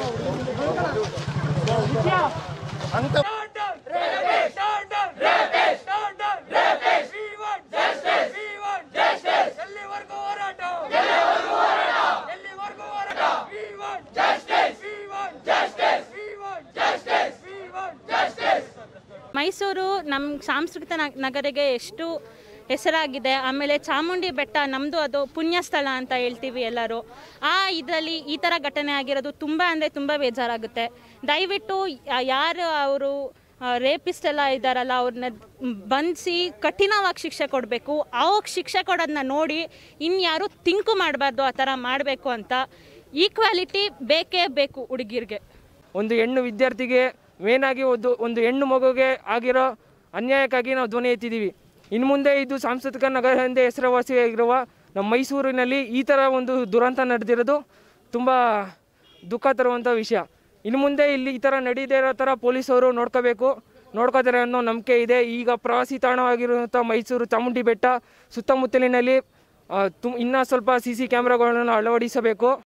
ಅಂತ ಎಲ್ಲಿವರೆಗೂ ಹೋರಾಟ ಎಲ್ಲಿವರೆಗೂ ಹೋರಾಟ ಮೈಸೂರು ನಮ್ಮ ಸಾಂಸ್ಕೃತಿಕ ನ- ನಗರಿಗೆ ಎಷ್ಟು ಹೆಸರಾಗಿದೆ ಆಮೇಲೆ ಚಾಮುಂಡಿ ಬೆಟ್ಟ ನಮ್ಮದು ಅದು ಪುಣ್ಯ ಸ್ಥಳ ಅಂತ ಹೇಳ್ತೀವಿ ಎಲ್ಲರೂ ಆ ಇದರಲ್ಲಿ ಈ ಥರ ಘಟನೆ ಆಗಿರೋದು ತುಂಬ ಅಂದರೆ ತುಂಬ ಬೇಜಾರಾಗುತ್ತೆ ದಯವಿಟ್ಟು ಯಾ- ಯಾರು ಅವರು ರೇಪಿಸ್ಟ್ ಎಲ್ಲ ಇದ್ದಾರಲ್ಲ ಅವ್ರನ್ನ ಬಂಧಿಸಿ ಕಠಿಣವಾಗಿ ಶಿಕ್ಷೆ ಕೊಡಬೇಕು ಅವಾಗ ಶಿಕ್ಷೆ ಕೊಡೋದನ್ನ ನೋಡಿ ಇನ್ಯಾರು ತಿಂಕು ಮಾಡಬಾರ್ದು ಆ ಥರ ಮಾಡಬೇಕು ಅಂತ ಈಕ್ವಾಲಿಟಿ ಬೇಕೇ ಬೇಕು ಹುಡುಗಿರಿಗೆ ಒಂದು ಹೆಣ್ಣು ವಿದ್ಯಾರ್ಥಿಗೆ ಮೇನಾಗಿ ಒಂದು ಒಂದು ಹೆಣ್ಣು ಮಗುಗೆ ಆಗಿರೋ ಅನ್ಯಾಯಕ್ಕಾಗಿ ನಾವು ಧ್ವನಿ ಎತ್ತಿದ್ದೀವಿ ಇನ್ನು ಮುಂದೆ ಇದು ಸಾಂಸ್ಕೃತಿಕ ನಗರ ಎಂದೇ ಹೆಸರುವಾಸಿಯಾಗಿರುವ ನಮ್ಮ ಮೈಸೂರಿನಲ್ಲಿ ಈ ಥರ ಒಂದು ದುರಂತ ನಡೆದಿರೋದು ತುಂಬ ದುಃಖ ತರುವಂಥ ವಿಷಯ ಇನ್ನು ಮುಂದೆ ಇಲ್ಲಿ ಈ ಥರ ನಡೀದೇ ಇರೋ ಥರ ಪೊಲೀಸವರು ನೋಡ್ಕೋಬೇಕು ನೋಡ್ಕೋತಾರೆ ಅನ್ನೋ ನಂಬಿಕೆ ಇದೆ ಈಗ ಪ್ರವಾಸಿ ತಾಣವಾಗಿರುವಂಥ ಮೈಸೂರು ಚಾಮುಂಡಿ ಬೆಟ್ಟ ಸುತ್ತಮುತ್ತಲಿನಲ್ಲಿ ತು ಇನ್ನೂ ಸ್ವಲ್ಪ ಸಿ ಸಿ ಕ್ಯಾಮ್ರಾಗಳನ್ನು ಅಳವಡಿಸಬೇಕು